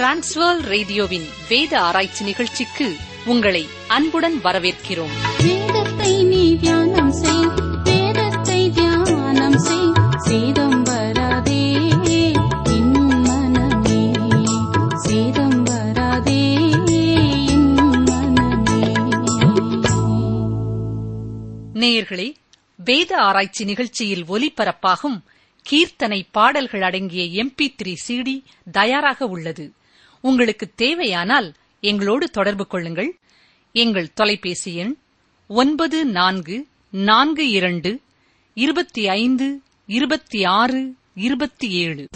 transfer ரேடியோவின் வேத ஆராய்ச்சி நிகழ்ச்சிக்கு உங்களை அன்புடன் வரவேற்கிறோம் வேதத்தை நீ தியானம் செய் வேதத்தை தியானம் செய் சேதம் வராதே என் மனமே சேதம் வராதே என் மனமே நேயர்களே வேத ஆராய்ச்சி நிகழ்ச்சியில் ஒலிபரப்பாகும் கீர்த்தனை பாடல்கள் அடங்கிய எம்பி த்ரீ சிடி தயாராக உள்ளது உங்களுக்கு தேவையானால் எங்களோடு தொடர்பு கொள்ளுங்கள் எங்கள் தொலைபேசி எண் ஒன்பது நான்கு நான்கு இரண்டு இருபத்தி ஐந்து இருபத்தி ஆறு இருபத்தி ஏழு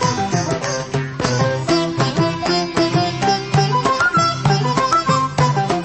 வேதத்தை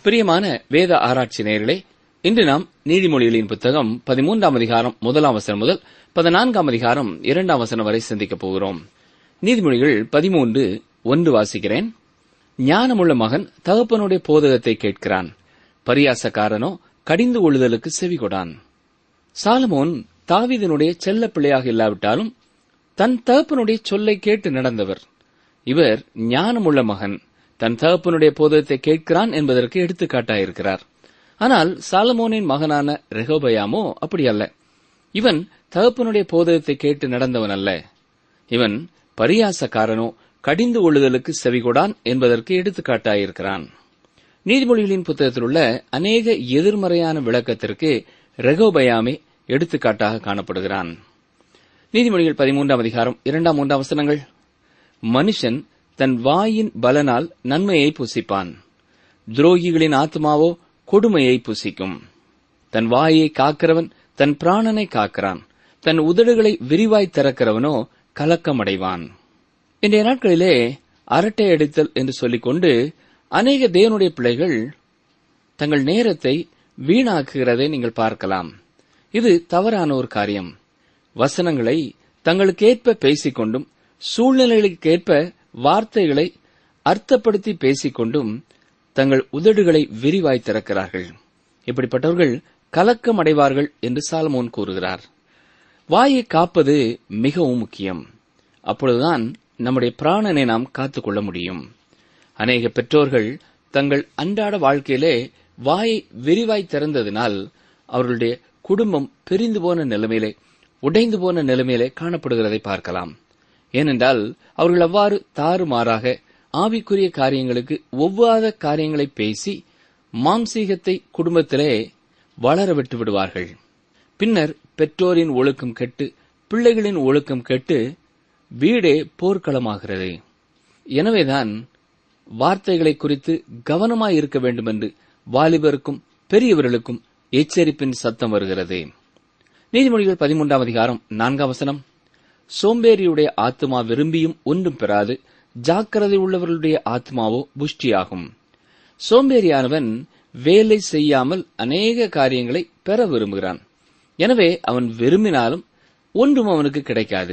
பிரியமான வேத ஆராய்ச்சி நேயர்களே இன்று நாம் நீதிமொழிகளின் புத்தகம் பதிமூன்றாம் அதிகாரம் முதலாம் வசனம் முதல் பதினான்காம் அதிகாரம் இரண்டாம் வசனம் வரை சிந்திக்கப் போகிறோம் நீதிமொழிகள் பதிமூன்று ஒன்று வாசிக்கிறேன் ஞானமுள்ள மகன் தகப்பனுடைய போதகத்தை கேட்கிறான் பரியாசக்காரனோ கடிந்து கொள்ளுதலுக்கு செவிகொடான் சாலமோன் தாவீதினுடைய செல்ல பிள்ளையாக இல்லாவிட்டாலும் தன் தகப்பனுடைய சொல்லை கேட்டு நடந்தவர் இவர் ஞானமுள்ள மகன் தன் தகப்பனுடைய போதகத்தை கேட்கிறான் என்பதற்கு எடுத்துக்காட்டாயிருக்கிறார் ஆனால் சாலமோனின் மகனான ரெகோபயாமோ அப்படி அல்ல இவன் தகப்பனுடைய போதகத்தை கேட்டு நடந்தவன் அல்ல இவன் பரியாசக்காரனோ கடிந்து கொள்ளுதலுக்கு செவிகொடான் என்பதற்கு எடுத்துக்காட்டாயிருக்கிறான் நீதிமொழிகளின் புத்தகத்தில் உள்ள அநேக எதிர்மறையான விளக்கத்திற்கு ரெகோபயாமே எடுத்துக்காட்டாக காணப்படுகிறான் நீதிமொழிகள் பதிமூன்றாம் அதிகாரம் இரண்டாம் மூன்றாம் வசனங்கள் மனுஷன் தன் வாயின் பலனால் நன்மையை புசிப்பான் துரோகிகளின் ஆத்மாவோ கொடுமையை புசிக்கும் தன் வாயை காக்கிறவன் தன் பிராணனை காக்கிறான் தன் உதடுகளை விரிவாய் திறக்கிறவனோ கலக்கமடைவான் இன்றைய நாட்களிலே அரட்டை அடித்தல் என்று சொல்லிக்கொண்டு அநேக தேவனுடைய பிள்ளைகள் தங்கள் நேரத்தை வீணாக்குகிறதை நீங்கள் பார்க்கலாம் இது தவறான ஒரு காரியம் வசனங்களை தங்களுக்கேற்ப பேசிக்கொண்டும் சூழ்நிலைகளுக்கேற்ப வார்த்தைகளை அர்த்தப்படுத்தி பேசிக்கொண்டும் தங்கள் உதடுகளை விரிவாய் திறக்கிறார்கள் இப்படிப்பட்டவர்கள் கலக்கம் அடைவார்கள் என்று சாலமோன் கூறுகிறார் வாயை காப்பது மிகவும் முக்கியம் அப்பொழுதுதான் நம்முடைய பிராணனை நாம் காத்துக்கொள்ள முடியும் அநேக பெற்றோர்கள் தங்கள் அன்றாட வாழ்க்கையிலே வாயை விரிவாய் திறந்ததினால் அவர்களுடைய குடும்பம் பிரிந்து போன நிலைமையிலே உடைந்து போன நிலைமையிலே காணப்படுகிறதை பார்க்கலாம் ஏனென்றால் அவர்கள் அவ்வாறு தாறுமாறாக ஆவிக்குரிய காரியங்களுக்கு ஒவ்வாத காரியங்களை பேசி மாம்சீகத்தை குடும்பத்திலே வளர விட்டு விடுவார்கள் பின்னர் பெற்றோரின் ஒழுக்கம் கெட்டு பிள்ளைகளின் ஒழுக்கம் கெட்டு வீடே போர்க்களமாகிறது எனவேதான் வார்த்தைகளை குறித்து கவனமாய் இருக்க வேண்டும் என்று வாலிபருக்கும் பெரியவர்களுக்கும் எச்சரிப்பின் சத்தம் வருகிறது நீதிமொழிகள் பதிமூன்றாம் அதிகாரம் நான்காம் வசனம் சோம்பேறியுடைய ஆத்மா விரும்பியும் ஒன்றும் பெறாது ஜாக்கிரதை உள்ளவர்களுடைய ஆத்மாவோ புஷ்டியாகும் சோம்பேறியானவன் வேலை செய்யாமல் அநேக காரியங்களை பெற விரும்புகிறான் எனவே அவன் விரும்பினாலும் ஒன்றும் அவனுக்கு கிடைக்காது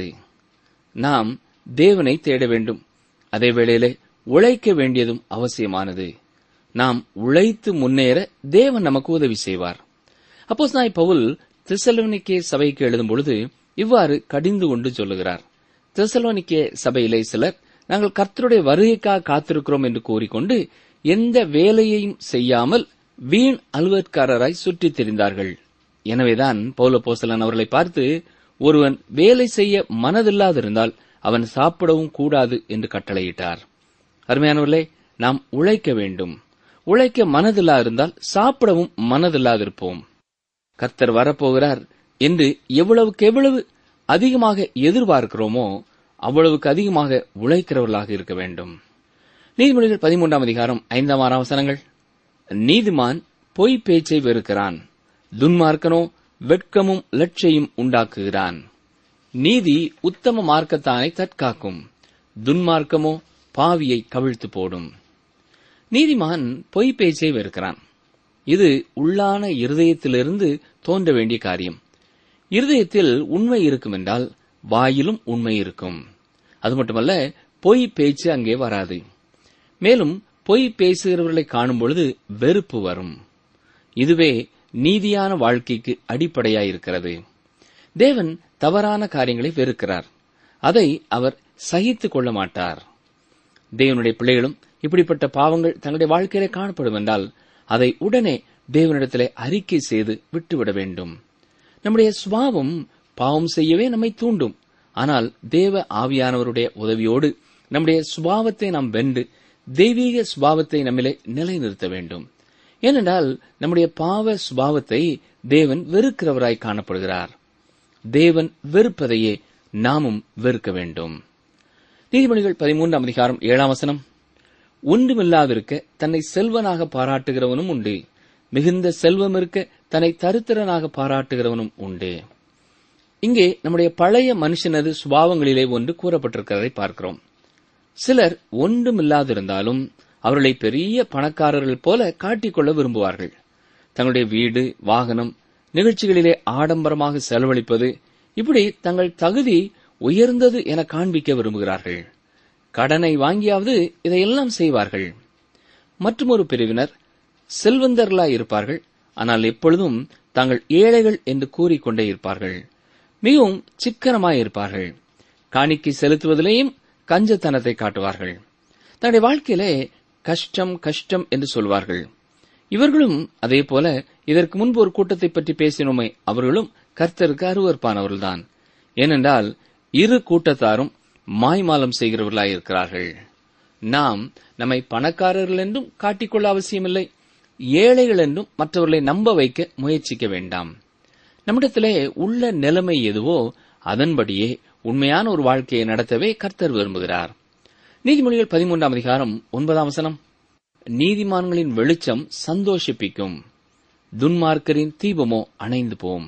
நாம் தேவனை தேட வேண்டும் அதே வேளையிலே உழைக்க வேண்டியதும் அவசியமானது நாம் உழைத்து முன்னேற தேவன் நமக்கு உதவி செய்வார் அப்போஸ் நாய் பவுல் திசலோனிக்கே சபைக்கு எழுதும் பொழுது இவ்வாறு கடிந்து கொண்டு சொல்லுகிறார் திசலோனிக்கே சபையிலே சிலர் நாங்கள் கர்த்தருடைய வருகைக்காக காத்திருக்கிறோம் என்று கூறிக்கொண்டு எந்த வேலையையும் செய்யாமல் வீண் அலுவற்காரராய் சுற்றித் திரிந்தார்கள் எனவேதான் பௌல போசலன் அவர்களை பார்த்து ஒருவன் வேலை செய்ய மனதில்லாதிருந்தால் அவன் சாப்பிடவும் கூடாது என்று கட்டளையிட்டார் அருமையானவர்களே நாம் உழைக்க வேண்டும் உழைக்க மனதில்லா இருந்தால் சாப்பிடவும் மனதில்லாதிருப்போம் கர்த்தர் வரப்போகிறார் என்று எவ்வளவுக்கு எவ்வளவு அதிகமாக எதிர்பார்க்கிறோமோ அவ்வளவுக்கு அதிகமாக உழைக்கிறவர்களாக இருக்க வேண்டும் நீதிமொழிகள் பதிமூன்றாம் அதிகாரம் ஐந்தாம் ஆறாம் வசனங்கள் நீதிமான் பொய் பேச்சை வெறுக்கிறான் துன்மார்க்கனோ வெட்கமும் லட்சையும் உண்டாக்குகிறான் நீதி உத்தம மார்க்கத்தானை தற்காக்கும் துன்மார்க்கமோ பாவியை கவிழ்த்து போடும் நீதிமான் பொய் பேச்சை வெறுக்கிறான் இது உள்ளான இருதயத்திலிருந்து தோன்ற வேண்டிய காரியம் இருதயத்தில் உண்மை இருக்கும் என்றால் வாயிலும் உண்மை இருக்கும் அது மட்டுமல்ல பொய் பேச்சு அங்கே வராது மேலும் பொய் பேசுகிறவர்களை காணும் பொழுது வெறுப்பு வரும் இதுவே நீதியான வாழ்க்கைக்கு அடிப்படையாயிருக்கிறது தேவன் தவறான காரியங்களை வெறுக்கிறார் அதை அவர் சகித்துக் கொள்ள மாட்டார் தேவனுடைய பிள்ளைகளும் இப்படிப்பட்ட பாவங்கள் தங்களுடைய வாழ்க்கையிலே காணப்படும் என்றால் அதை உடனே தேவனிடத்திலே அறிக்கை செய்து விட்டுவிட வேண்டும் நம்முடைய சுபாவம் பாவம் செய்யவே நம்மை தூண்டும் ஆனால் தேவ ஆவியானவருடைய உதவியோடு நம்முடைய சுபாவத்தை நாம் வென்று தெய்வீக சுபாவத்தை நம்மிலே நிலைநிறுத்த வேண்டும் ஏனென்றால் நம்முடைய பாவ சுபாவத்தை தேவன் வெறுக்கிறவராய் காணப்படுகிறார் தேவன் வெறுப்பதையே நாமும் வெறுக்க வேண்டும் நீதிமொழிகள் பதிமூன்றாம் அதிகாரம் ஏழாம் வசனம் ஒன்றுமில்லாதிருக்க தன்னை செல்வனாக பாராட்டுகிறவனும் உண்டு மிகுந்த செல்வம் இருக்க தன்னை தரித்திரனாக பாராட்டுகிறவனும் உண்டு இங்கே நம்முடைய பழைய மனுஷனது சுபாவங்களிலே ஒன்று கூறப்பட்டிருக்கிறதை பார்க்கிறோம் சிலர் ஒன்றுமில்லாதிருந்தாலும் அவர்களை பெரிய பணக்காரர்கள் போல காட்டிக்கொள்ள விரும்புவார்கள் தங்களுடைய வீடு வாகனம் நிகழ்ச்சிகளிலே ஆடம்பரமாக செலவழிப்பது இப்படி தங்கள் தகுதி உயர்ந்தது என காண்பிக்க விரும்புகிறார்கள் கடனை வாங்கியாவது இதையெல்லாம் செய்வார்கள் மற்றொரு பிரிவினர் செல்வந்தர்களாய் இருப்பார்கள் ஆனால் எப்பொழுதும் தாங்கள் ஏழைகள் என்று கூறிக்கொண்டே இருப்பார்கள் மிகவும் சிக்கனமாய் இருப்பார்கள் காணிக்கை செலுத்துவதிலேயும் கஞ்சத்தனத்தை காட்டுவார்கள் தன்னுடைய வாழ்க்கையிலே கஷ்டம் கஷ்டம் என்று சொல்வார்கள் இவர்களும் அதே போல இதற்கு முன்பு ஒரு கூட்டத்தை பற்றி பேசினோமே அவர்களும் கர்த்தருக்கு அருவறுப்பானவர்கள்தான் ஏனென்றால் இரு கூட்டத்தாரும் மாய்மாலம் செய்கிறவர்களாய் இருக்கிறார்கள் நாம் நம்மை பணக்காரர்கள் என்றும் காட்டிக்கொள்ள அவசியமில்லை ஏழைகள் என்றும் மற்றவர்களை நம்ப வைக்க முயற்சிக்க வேண்டாம் நம்மிடத்திலே உள்ள நிலைமை எதுவோ அதன்படியே உண்மையான ஒரு வாழ்க்கையை நடத்தவே கர்த்தர் விரும்புகிறார் நீதிமொழிகள் பதிமூன்றாம் அதிகாரம் ஒன்பதாம் வசனம் நீதிமான்களின் வெளிச்சம் சந்தோஷிப்பிக்கும் துன்மார்க்கரின் தீபமோ அணைந்து போம்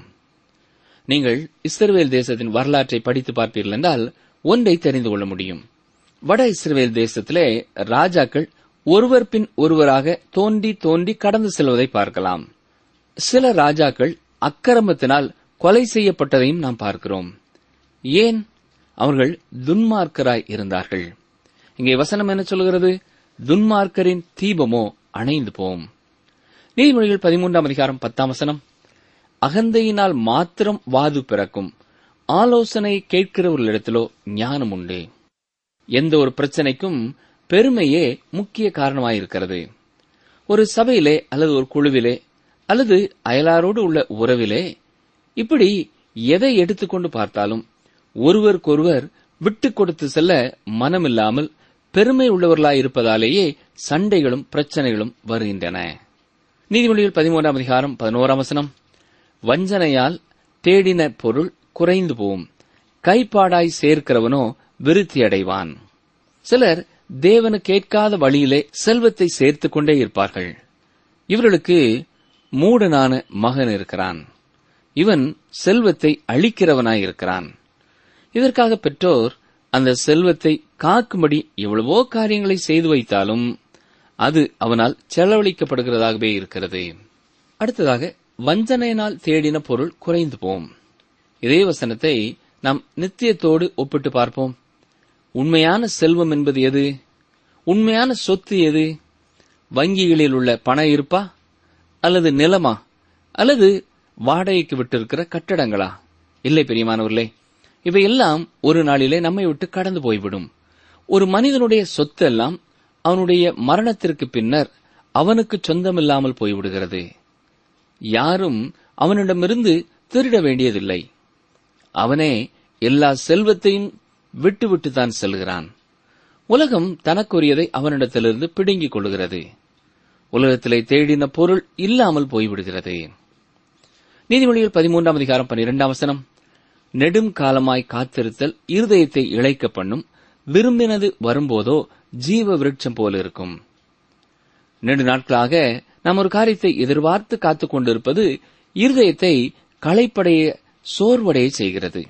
நீங்கள் இஸ்ரவேல் தேசத்தின் வரலாற்றை படித்து பார்ப்பீர்கள் என்றால் ஒன்றை தெரிந்து கொள்ள முடியும் வட இஸ்ரவேல் தேசத்திலே ராஜாக்கள் ஒருவர் பின் ஒருவராக தோண்டி தோண்டி கடந்து செல்வதை பார்க்கலாம் சில ராஜாக்கள் அக்கிரமத்தினால் கொலை செய்யப்பட்டதையும் நாம் பார்க்கிறோம் ஏன் அவர்கள் துன்மார்க்கராய் இருந்தார்கள் இங்கே வசனம் என்ன சொல்கிறது துன்மார்க்கரின் தீபமோ அணைந்து போம் நீதிமொழிகள் பதிமூன்றாம் அதிகாரம் பத்தாம் வசனம் அகந்தையினால் மாத்திரம் வாது பிறக்கும் ஆலோசனை கேட்கிறவர்களிடத்திலோ ஞானம் உண்டு எந்த ஒரு பிரச்சனைக்கும் பெருமையே முக்கிய காரணமாயிருக்கிறது ஒரு சபையிலே அல்லது ஒரு குழுவிலே அல்லது அயலாரோடு உள்ள உறவிலே இப்படி எதை எடுத்துக்கொண்டு பார்த்தாலும் ஒருவருக்கொருவர் விட்டுக் கொடுத்து செல்ல மனமில்லாமல் பெருமை உள்ளவர்களாய் இருப்பதாலேயே சண்டைகளும் பிரச்சனைகளும் வருகின்றன நீதிமொழிகள் பதிமூன்றாம் அதிகாரம் பதினோராம் வசனம் வஞ்சனையால் தேடின பொருள் குறைந்து போகும் கைப்பாடாய் சேர்க்கிறவனோ விருத்தி அடைவான் சிலர் தேவனு கேட்காத வழியிலே செல்வத்தை சேர்த்துக் கொண்டே இருப்பார்கள் இவர்களுக்கு மூடனான மகன் இருக்கிறான் இவன் செல்வத்தை அழிக்கிறவனாயிருக்கிறான் இதற்காக பெற்றோர் அந்த செல்வத்தை காக்கும்படி எவ்வளவோ காரியங்களை செய்து வைத்தாலும் அது அவனால் செலவழிக்கப்படுகிறதாகவே இருக்கிறது அடுத்ததாக வஞ்சனையினால் தேடின பொருள் குறைந்து போம் இதே வசனத்தை நாம் நித்தியத்தோடு ஒப்பிட்டு பார்ப்போம் உண்மையான செல்வம் என்பது எது உண்மையான சொத்து எது வங்கிகளில் உள்ள பண இருப்பா அல்லது நிலமா அல்லது வாடகைக்கு விட்டிருக்கிற கட்டடங்களா இல்லை பெரியமானவர்களே இவையெல்லாம் ஒரு நாளிலே நம்மை விட்டு கடந்து போய்விடும் ஒரு மனிதனுடைய சொத்து எல்லாம் அவனுடைய மரணத்திற்கு பின்னர் அவனுக்கு சொந்தமில்லாமல் போய்விடுகிறது யாரும் அவனிடமிருந்து திருட வேண்டியதில்லை அவனே எல்லா செல்வத்தையும் விட்டுவிட்டு தான் செல்கிறான் உலகம் தனக்குரியதை அவனிடத்திலிருந்து பிடுங்கிக் கொள்கிறது உலகத்திலே தேடின பொருள் இல்லாமல் போய்விடுகிறது நீதிமொழிகள் பதிமூன்றாம் அதிகாரம் பன்னிரெண்டாம் வசனம் நெடும் காலமாய் காத்திருத்தல் இருதயத்தை இழைக்க பண்ணும் விரும்பினது வரும்போதோ ஜீவ விருட்சம் போல இருக்கும் நெடு நாட்களாக நாம் ஒரு காரியத்தை எதிர்பார்த்து காத்துக் கொண்டிருப்பது இருதயத்தை களைப்படைய சோர்வடைய செய்கிறது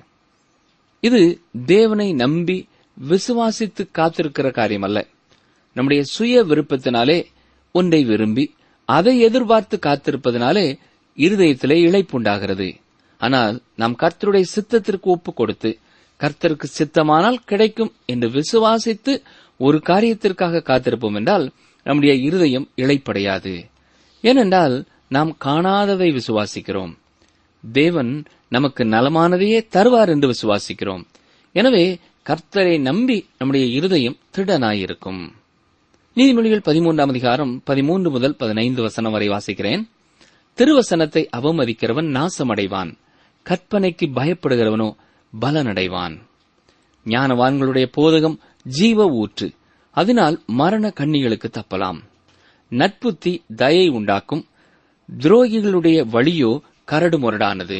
இது தேவனை நம்பி விசுவாசித்து காத்திருக்கிற காரியம் அல்ல நம்முடைய சுய விருப்பத்தினாலே ஒன்றை விரும்பி அதை எதிர்பார்த்து காத்திருப்பதனாலே இருதயத்திலே இழைப்புண்டாகிறது ஆனால் நாம் கர்த்தருடைய சித்தத்திற்கு ஒப்பு கொடுத்து கர்த்தருக்கு சித்தமானால் கிடைக்கும் என்று விசுவாசித்து ஒரு காரியத்திற்காக காத்திருப்போம் என்றால் நம்முடைய இருதயம் இழைப்படையாது ஏனென்றால் நாம் காணாததை விசுவாசிக்கிறோம் தேவன் நமக்கு நலமானதையே தருவார் என்று விசுவாசிக்கிறோம் எனவே கர்த்தரை நம்பி நம்முடைய இருதயம் திடனாயிருக்கும் நீதிமொழிகள் பதிமூன்றாம் அதிகாரம் பதிமூன்று முதல் பதினைந்து வசனம் வரை வாசிக்கிறேன் திருவசனத்தை அவமதிக்கிறவன் நாசமடைவான் கற்பனைக்கு பயப்படுகிறவனோ பலனடைவான் ஞானவான்களுடைய போதகம் ஜீவ ஊற்று அதனால் மரண கண்ணிகளுக்கு தப்பலாம் நட்புத்தி தயை உண்டாக்கும் துரோகிகளுடைய வழியோ கரடுமுரடானது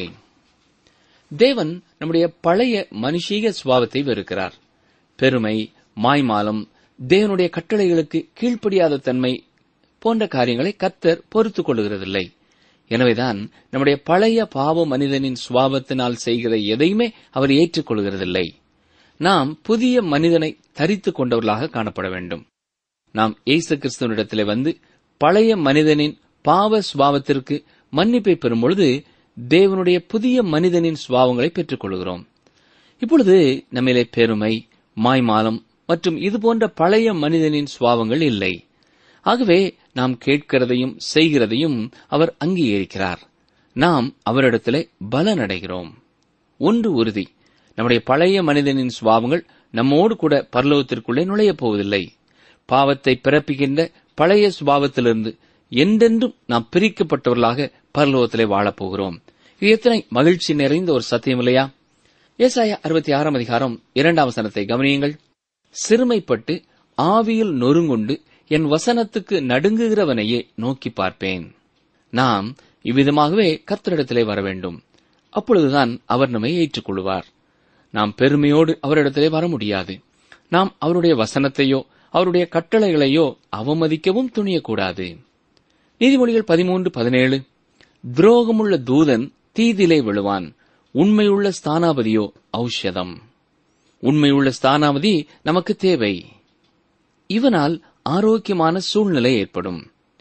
தேவன் நம்முடைய பழைய மனுஷீக சுபாவத்தை வெறுக்கிறார் பெருமை மாய்மாலம் தேவனுடைய கட்டளைகளுக்கு கீழ்ப்படியாத தன்மை போன்ற காரியங்களை கர்த்தர் பொறுத்துக் கொள்கிறதில்லை எனவேதான் நம்முடைய பழைய பாவ மனிதனின் சுபாவத்தினால் செய்கிற எதையுமே அவர் ஏற்றுக்கொள்கிறதில்லை நாம் புதிய மனிதனை தரித்துக் கொண்டவர்களாக காணப்பட வேண்டும் நாம் இயேசு கிறிஸ்துவனிடத்திலே வந்து பழைய மனிதனின் பாவ சுபாவத்திற்கு மன்னிப்பை பெறும் பொழுது தேவனுடைய புதிய மனிதனின் சுபாவங்களை பெற்றுக் கொள்கிறோம் இப்பொழுது நம்மிலே பெருமை மாய்மாலம் மற்றும் இது போன்ற பழைய மனிதனின் சுபாவங்கள் இல்லை ஆகவே நாம் கேட்கிறதையும் செய்கிறதையும் அவர் அங்கீகரிக்கிறார் நாம் அவரிடத்திலே பலனடைகிறோம் ஒன்று உறுதி நம்முடைய பழைய மனிதனின் சுபாவங்கள் நம்மோடு கூட பரலோகத்திற்குள்ளே நுழையப் போவதில்லை பாவத்தை பிறப்பிக்கின்ற பழைய சுபாவத்திலிருந்து என்றென்றும் நாம் பிரிக்கப்பட்டவர்களாக பரலோகத்திலே வாழப்போகிறோம் இது எத்தனை மகிழ்ச்சி நிறைந்த ஒரு சத்தியம் இல்லையா ஏசாயா அறுபத்தி ஆறாம் அதிகாரம் இரண்டாம் வசனத்தை கவனியுங்கள் சிறுமைப்பட்டு ஆவியில் நொறுங்குண்டு என் வசனத்துக்கு நடுங்குகிறவனையே நோக்கி பார்ப்பேன் நாம் இவ்விதமாகவே கர்த்தரிடத்திலே வர வேண்டும் அப்பொழுதுதான் அவர் நம்மை ஏற்றுக்கொள்வார் நாம் பெருமையோடு அவரிடத்திலே வர முடியாது நாம் அவருடைய வசனத்தையோ அவருடைய கட்டளைகளையோ அவமதிக்கவும் துணியக்கூடாது நீதிமொழிகள் பதிமூன்று பதினேழு துரோகமுள்ள தூதன் தீதிலே விழுவான் உண்மையுள்ள ஸ்தானாபதியோ ஔஷதம் உண்மையுள்ள ஸ்தானாபதி நமக்கு தேவை இவனால் ஆரோக்கியமான சூழ்நிலை ஏற்படும்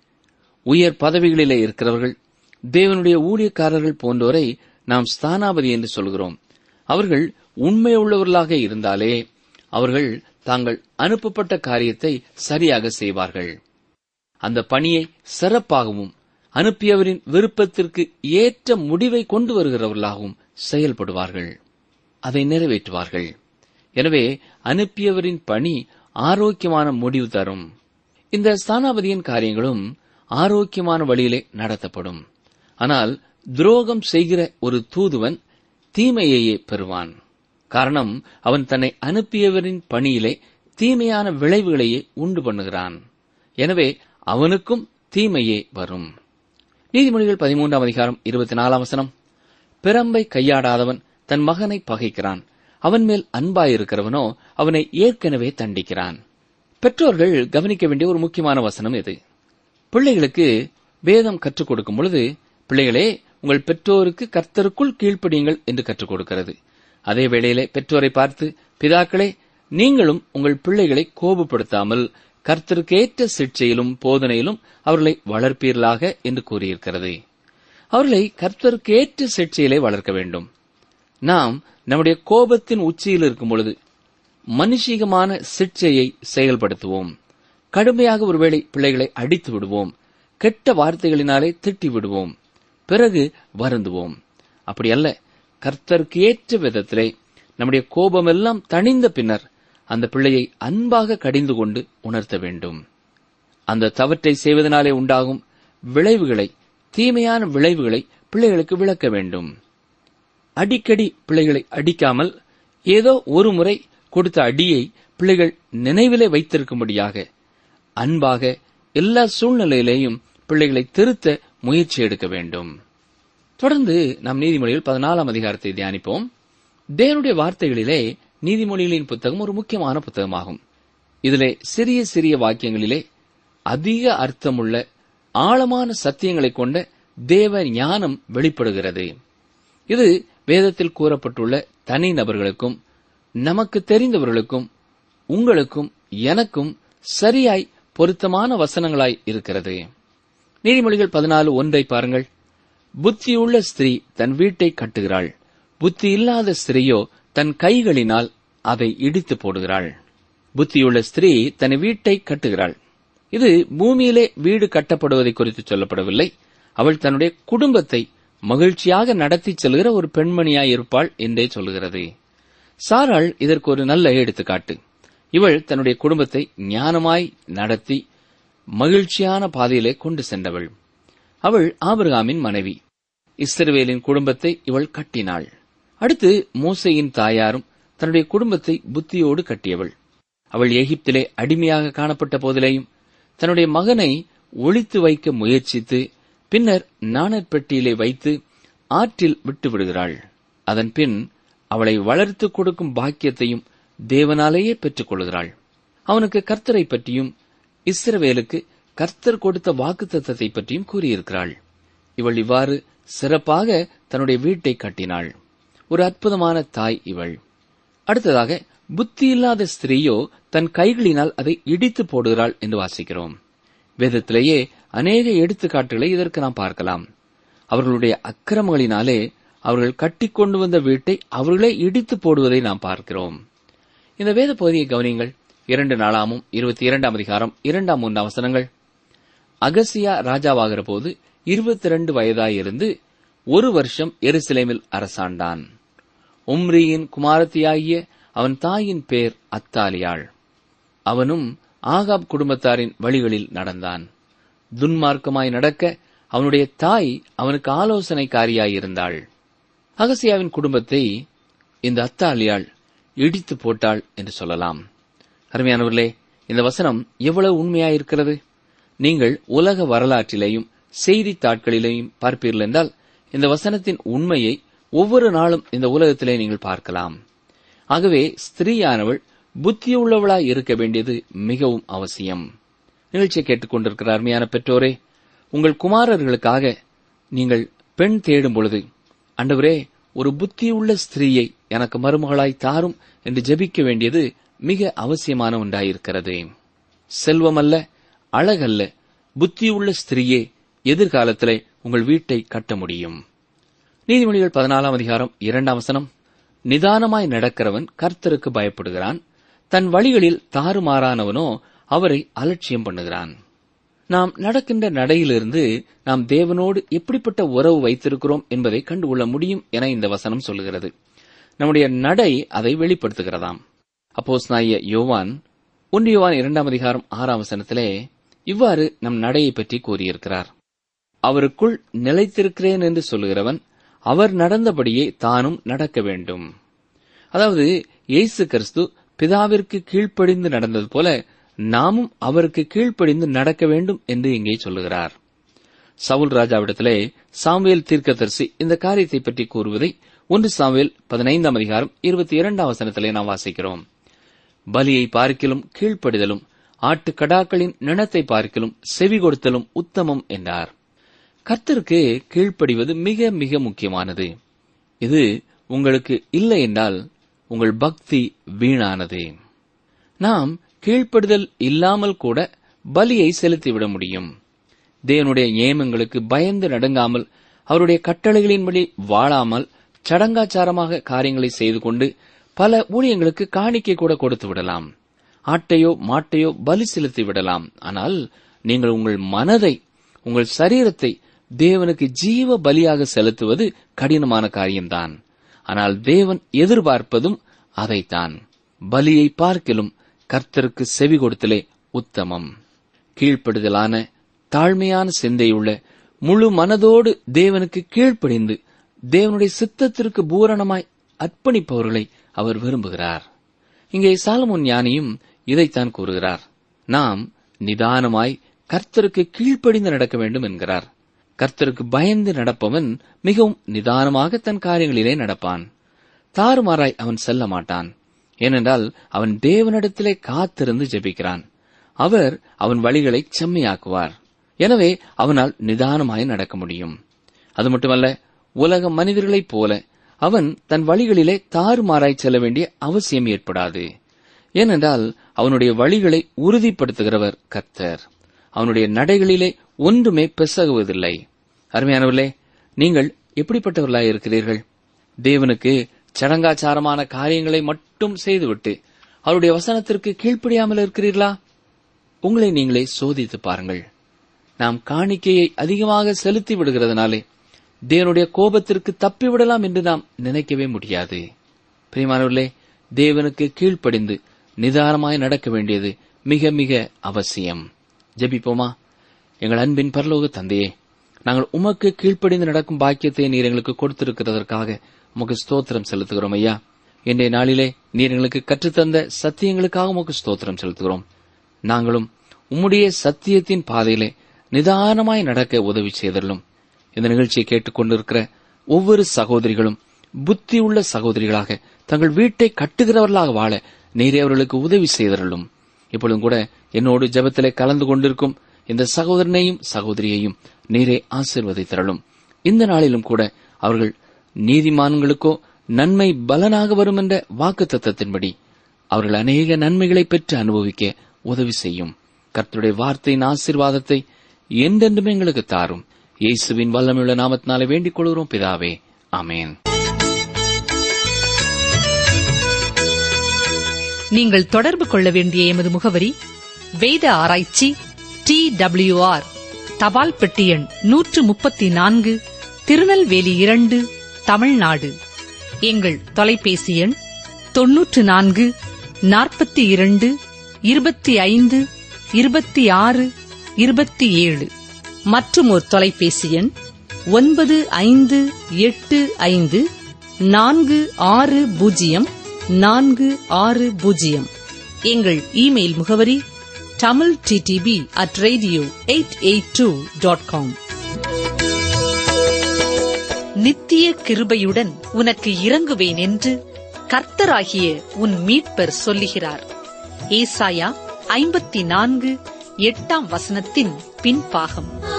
உயர் பதவிகளிலே இருக்கிறவர்கள் தேவனுடைய ஊழியக்காரர்கள் போன்றோரை நாம் ஸ்தானாபதி என்று சொல்கிறோம் அவர்கள் உண்மையுள்ளவர்களாக இருந்தாலே அவர்கள் தாங்கள் அனுப்பப்பட்ட காரியத்தை சரியாக செய்வார்கள் அந்த பணியை சிறப்பாகவும் அனுப்பியவரின் விருப்பத்திற்கு ஏற்ற முடிவை கொண்டு வருகிறவர்களாகவும் செயல்படுவார்கள் அதை நிறைவேற்றுவார்கள் எனவே அனுப்பியவரின் பணி ஆரோக்கியமான முடிவு தரும் இந்த ஸ்தானாபதியின் காரியங்களும் ஆரோக்கியமான வழியிலே நடத்தப்படும் ஆனால் துரோகம் செய்கிற ஒரு தூதுவன் தீமையையே பெறுவான் காரணம் அவன் தன்னை அனுப்பியவரின் பணியிலே தீமையான விளைவுகளையே உண்டு பண்ணுகிறான் எனவே அவனுக்கும் தீமையே வரும் நீதிமொழிகள் பதிமூன்றாம் அதிகாரம் இருபத்தி நாலாம் வசனம் பிறம்பை கையாடாதவன் தன் மகனை பகைக்கிறான் அவன் மேல் அன்பாயிருக்கிறவனோ அவனை ஏற்கனவே தண்டிக்கிறான் பெற்றோர்கள் கவனிக்க வேண்டிய ஒரு முக்கியமான வசனம் இது பிள்ளைகளுக்கு வேதம் கற்றுக் கொடுக்கும் பொழுது பிள்ளைகளே உங்கள் பெற்றோருக்கு கர்த்தருக்குள் கீழ்ப்படியுங்கள் என்று கற்றுக் கொடுக்கிறது அதே வேளையிலே பெற்றோரை பார்த்து பிதாக்களே நீங்களும் உங்கள் பிள்ளைகளை கோபப்படுத்தாமல் கர்த்தருக்கேற்ற சிக்ஷையிலும் போதனையிலும் அவர்களை வளர்ப்பீர்களாக என்று கூறியிருக்கிறது அவர்களை கர்த்தருக்கேற்ற சிக்ஷையிலே வளர்க்க வேண்டும் நாம் நம்முடைய கோபத்தின் உச்சியில் இருக்கும் பொழுது மனுஷிகமான சிக்ஷையை செயல்படுத்துவோம் கடுமையாக ஒருவேளை பிள்ளைகளை அடித்து விடுவோம் கெட்ட வார்த்தைகளினாலே திட்டி விடுவோம் பிறகு வருந்துவோம் அப்படி அல்ல கர்த்தருக்கு ஏற்ற விதத்திலே நம்முடைய கோபமெல்லாம் தணிந்த பின்னர் அந்த பிள்ளையை அன்பாக கடிந்து கொண்டு உணர்த்த வேண்டும் அந்த தவற்றை செய்வதனாலே உண்டாகும் விளைவுகளை தீமையான விளைவுகளை பிள்ளைகளுக்கு விளக்க வேண்டும் அடிக்கடி பிள்ளைகளை அடிக்காமல் ஏதோ ஒரு முறை கொடுத்த அடியை பிள்ளைகள் நினைவிலே வைத்திருக்கும்படியாக அன்பாக எல்லா சூழ்நிலையிலேயும் பிள்ளைகளை திருத்த முயற்சி எடுக்க வேண்டும் தொடர்ந்து நாம் நீதிமொழிகள் பதினாலாம் அதிகாரத்தை தியானிப்போம் தேவனுடைய வார்த்தைகளிலே நீதிமொழிகளின் புத்தகம் ஒரு முக்கியமான புத்தகமாகும் இதிலே சிறிய சிறிய வாக்கியங்களிலே அதிக அர்த்தமுள்ள ஆழமான சத்தியங்களைக் கொண்ட தேவ ஞானம் வெளிப்படுகிறது இது வேதத்தில் கூறப்பட்டுள்ள தனி நபர்களுக்கும் நமக்கு தெரிந்தவர்களுக்கும் உங்களுக்கும் எனக்கும் சரியாய் பொருத்தமான வசனங்களாய் இருக்கிறது நீதிமொழிகள் பதினாலு ஒன்றை பாருங்கள் புத்தியுள்ள ஸ்திரீ தன் வீட்டை கட்டுகிறாள் புத்தி இல்லாத ஸ்திரீயோ தன் கைகளினால் அதை இடித்து போடுகிறாள் புத்தியுள்ள ஸ்திரீ தன் வீட்டை கட்டுகிறாள் இது பூமியிலே வீடு கட்டப்படுவதை குறித்து சொல்லப்படவில்லை அவள் தன்னுடைய குடும்பத்தை மகிழ்ச்சியாக நடத்திச் செல்கிற ஒரு பெண்மணியாய் இருப்பாள் என்றே சொல்கிறது சாராள் இதற்கு ஒரு நல்ல எடுத்துக்காட்டு இவள் தன்னுடைய குடும்பத்தை ஞானமாய் நடத்தி மகிழ்ச்சியான பாதையிலே கொண்டு சென்றவள் அவள் ஆபிரகாமின் மனைவி இஸ்ரவேலின் குடும்பத்தை இவள் கட்டினாள் அடுத்து மோசையின் தாயாரும் தன்னுடைய குடும்பத்தை புத்தியோடு கட்டியவள் அவள் எகிப்திலே அடிமையாக காணப்பட்ட போதிலேயும் தன்னுடைய மகனை ஒளித்து வைக்க முயற்சித்து பின்னர் நாணற்பெட்டியிலே வைத்து ஆற்றில் விட்டு விடுகிறாள் அதன் பின் அவளை வளர்த்து கொடுக்கும் பாக்கியத்தையும் தேவனாலேயே பெற்றுக் கொள்கிறாள் அவனுக்கு கர்த்தரை பற்றியும் இஸ்ரவேலுக்கு கர்த்தர் கொடுத்த வாக்குத்தத்தத்தை பற்றியும் கூறியிருக்கிறாள் இவள் இவ்வாறு சிறப்பாக தன்னுடைய வீட்டை கட்டினாள் ஒரு அற்புதமான தாய் இவள் அடுத்ததாக புத்தி இல்லாத ஸ்திரீயோ தன் கைகளினால் அதை இடித்து போடுகிறாள் என்று வாசிக்கிறோம் வேதத்திலேயே அநேக எடுத்துக்காட்டுகளை இதற்கு நாம் பார்க்கலாம் அவர்களுடைய அக்கிரமங்களினாலே அவர்கள் கட்டிக்கொண்டு வந்த வீட்டை அவர்களே இடித்து போடுவதை நாம் பார்க்கிறோம் இந்த வேத பகுதியை கவனியுங்கள் இரண்டு நாளாமும் இருபத்தி இரண்டாம் அதிகாரம் இரண்டாம் மூன்றாம் வசனங்கள் அகசியா ராஜாவாகிற போது இருபத்தி இரண்டு வயதாயிருந்து ஒரு வருஷம் எருசலேமில் அரசாண்டான் உம்ரியின் குமாரத்தியாகிய அவன் தாயின் பேர் அத்தாலியாள் அவனும் ஆகாப் குடும்பத்தாரின் வழிகளில் நடந்தான் துன்மார்க்கமாய் நடக்க அவனுடைய தாய் அவனுக்கு ஆலோசனைக்காரியாயிருந்தாள் அகசியாவின் குடும்பத்தை இந்த அத்தாலியாள் இடித்து போட்டாள் என்று சொல்லலாம் அருமையானவர்களே இந்த வசனம் எவ்வளவு உண்மையாயிருக்கிறது நீங்கள் உலக வரலாற்றிலேயும் செய்தித்தாட்களிலேயும் பார்ப்பீர்கள் என்றால் இந்த வசனத்தின் உண்மையை ஒவ்வொரு நாளும் இந்த உலகத்திலே நீங்கள் பார்க்கலாம் ஆகவே ஸ்திரீயானவள் புத்தியுள்ளவளாய் இருக்க வேண்டியது மிகவும் அவசியம் நிகழ்ச்சியை கேட்டுக்கொண்டிருக்கிற அருமையான பெற்றோரே உங்கள் குமாரர்களுக்காக நீங்கள் பெண் தேடும் பொழுது அண்டவரே ஒரு புத்தியுள்ள ஸ்திரீயை எனக்கு மருமகளாய் தாரும் என்று ஜெபிக்க வேண்டியது மிக அவசியமான ஒன்றாயிருக்கிறது செல்வமல்ல அழகல்ல புத்தியுள்ள ஸ்திரீயே எதிர்காலத்திலே உங்கள் வீட்டை கட்ட முடியும் நீதிமொழிகள் பதினாலாம் அதிகாரம் இரண்டாம் வசனம் நிதானமாய் நடக்கிறவன் கர்த்தருக்கு பயப்படுகிறான் தன் வழிகளில் தாறுமாறானவனோ அவரை அலட்சியம் பண்ணுகிறான் நாம் நடக்கின்ற நடையிலிருந்து நாம் தேவனோடு எப்படிப்பட்ட உறவு வைத்திருக்கிறோம் என்பதை கண்டுகொள்ள முடியும் என இந்த வசனம் சொல்லுகிறது நம்முடைய நடை அதை வெளிப்படுத்துகிறதாம் அப்போஸ் நாய யோவான் ஒன்று யோவான் இரண்டாம் அதிகாரம் ஆறாம் வசனத்திலே இவ்வாறு நம் நடையை பற்றி கூறியிருக்கிறார் அவருக்குள் நிலைத்திருக்கிறேன் என்று சொல்லுகிறவன் அவர் நடந்தபடியே தானும் நடக்க வேண்டும் அதாவது இயேசு கிறிஸ்து பிதாவிற்கு கீழ்ப்படிந்து நடந்தது போல நாமும் அவருக்கு கீழ்ப்படிந்து நடக்க வேண்டும் என்று இங்கே சொல்லுகிறார் சவுல் ராஜாவிடத்திலே சாமுவேல் தீர்க்கதரிசி இந்த காரியத்தை பற்றி கூறுவதை ஒன்று சாமுவேல் பதினைந்தாம் அதிகாரம் இருபத்தி இரண்டாம் வசனத்திலே நாம் வாசிக்கிறோம் பலியை பார்க்கிலும் கீழ்ப்படிதலும் ஆட்டு கடாக்களின் நிணத்தை பார்க்கிலும் செவி கொடுத்தலும் உத்தமம் என்றார் கர்த்தருக்கு கீழ்ப்படிவது மிக மிக முக்கியமானது இது உங்களுக்கு இல்லை என்றால் உங்கள் பக்தி வீணானது நாம் கீழ்ப்படுதல் இல்லாமல் கூட பலியை செலுத்திவிட முடியும் தேவனுடைய நியமங்களுக்கு பயந்து நடுங்காமல் அவருடைய கட்டளைகளின்படி வாழாமல் சடங்காச்சாரமாக காரியங்களை செய்து கொண்டு பல ஊழியங்களுக்கு காணிக்கை கூட கொடுத்து விடலாம் ஆட்டையோ மாட்டையோ பலி செலுத்தி விடலாம் ஆனால் நீங்கள் உங்கள் மனதை உங்கள் சரீரத்தை தேவனுக்கு ஜீவ பலியாக செலுத்துவது கடினமான காரியம்தான் ஆனால் தேவன் எதிர்பார்ப்பதும் அதைத்தான் பலியை பார்க்கிலும் கர்த்தருக்கு செவி கொடுத்தலே உத்தமம் கீழ்ப்படுதலான தாழ்மையான சிந்தையுள்ள முழு மனதோடு தேவனுக்கு கீழ்ப்படிந்து தேவனுடைய சித்தத்திற்கு பூரணமாய் அர்ப்பணிப்பவர்களை அவர் விரும்புகிறார் இங்கே சாலமோன் ஞானியும் இதைத்தான் கூறுகிறார் நாம் நிதானமாய் கர்த்தருக்கு கீழ்ப்படிந்து நடக்க வேண்டும் என்கிறார் கர்த்தருக்கு பயந்து நடப்பவன் மிகவும் நிதானமாக தன் காரியங்களிலே நடப்பான் தாறுமாறாய் அவன் செல்ல மாட்டான் ஏனென்றால் அவன் தேவனிடத்திலே காத்திருந்து ஜெபிக்கிறான் அவர் அவன் வழிகளை செம்மையாக்குவார் எனவே அவனால் நிதானமாய் நடக்க முடியும் அது மட்டுமல்ல உலக மனிதர்களைப் போல அவன் தன் வழிகளிலே தாறுமாறாய் செல்ல வேண்டிய அவசியம் ஏற்படாது ஏனென்றால் அவனுடைய வழிகளை உறுதிப்படுத்துகிறவர் கர்த்தர் அவனுடைய நடைகளிலே ஒன்றுமே பெசகுவதில்லை அருமையானவர்களே நீங்கள் எப்படிப்பட்டவர்களாய் இருக்கிறீர்கள் தேவனுக்கு சடங்காச்சாரமான காரியங்களை மட்டும் செய்துவிட்டு அவருடைய வசனத்திற்கு கீழ்ப்படியாமல் இருக்கிறீர்களா உங்களை நீங்களே சோதித்து பாருங்கள் நாம் காணிக்கையை அதிகமாக செலுத்தி விடுகிறதுனாலே தேவனுடைய கோபத்திற்கு தப்பிவிடலாம் என்று நாம் நினைக்கவே முடியாது பிரியமானவர்களே தேவனுக்கு கீழ்ப்படிந்து நிதானமாய் நடக்க வேண்டியது மிக மிக அவசியம் ஜெபிப்போமா எங்கள் அன்பின் பரலோக தந்தையே நாங்கள் உமக்கு கீழ்ப்படிந்து நடக்கும் பாக்கியத்தை நீர் எங்களுக்கு கொடுத்திருக்கிறதற்காக உமக்கு ஸ்தோத்திரம் செலுத்துகிறோம் ஐயா இன்றைய நாளிலே நீர் எங்களுக்கு கற்றுத்தந்த சத்தியங்களுக்காக உமக்கு ஸ்தோத்திரம் செலுத்துகிறோம் நாங்களும் உம்முடைய சத்தியத்தின் பாதையிலே நிதானமாய் நடக்க உதவி செய்தள்ளும் இந்த நிகழ்ச்சியை கேட்டுக்கொண்டிருக்கிற ஒவ்வொரு சகோதரிகளும் புத்தி உள்ள சகோதரிகளாக தங்கள் வீட்டை கட்டுகிறவர்களாக வாழ நீரே அவர்களுக்கு உதவி செய்தருளும் இப்பொழுதும் கூட என்னோடு ஜெபத்திலே கலந்து கொண்டிருக்கும் இந்த சகோதரனையும் சகோதரியையும் நீரே ஆசிர்வதித்தரலும் இந்த நாளிலும் கூட அவர்கள் நீதிமான்களுக்கோ நன்மை பலனாக வரும் என்ற வாக்கு தத்தத்தின்படி அவர்கள் அநேக நன்மைகளை பெற்று அனுபவிக்க உதவி செய்யும் கர்த்தருடைய வார்த்தையின் ஆசீர்வாதத்தை என்றென்றும் எங்களுக்கு தாரும் இயேசுவின் வல்லமையுள்ள நாமத்தினாலே வேண்டிக் கொள்கிறோம் பிதாவே ஆமென் நீங்கள் தொடர்பு கொள்ள வேண்டிய எமது முகவரி வேத ஆராய்ச்சி டி ஆர் தபால் பெட்டி எண் நூற்று முப்பத்தி நான்கு திருநெல்வேலி இரண்டு தமிழ்நாடு எங்கள் தொலைபேசி எண் தொன்னூற்று நான்கு நாற்பத்தி இரண்டு இருபத்தி ஐந்து இருபத்தி ஆறு இருபத்தி ஏழு மற்றும் ஒரு தொலைபேசி எண் ஒன்பது ஐந்து எட்டு ஐந்து நான்கு ஆறு பூஜ்ஜியம் நான்கு ஆறு பூஜ்ஜியம் எங்கள் இமெயில் முகவரி Tamil DTP at radio eight eight two dot com நித்திய கிருபையுடன் உனக்கு இறங்குவேன் என்று கர்த்தராகிய உன் மீட்பர் சொல்லுகிறார் ஏசாயா ஐம்பத்தி நான்கு எட்டாம் வசனத்தின் பின்பாகம்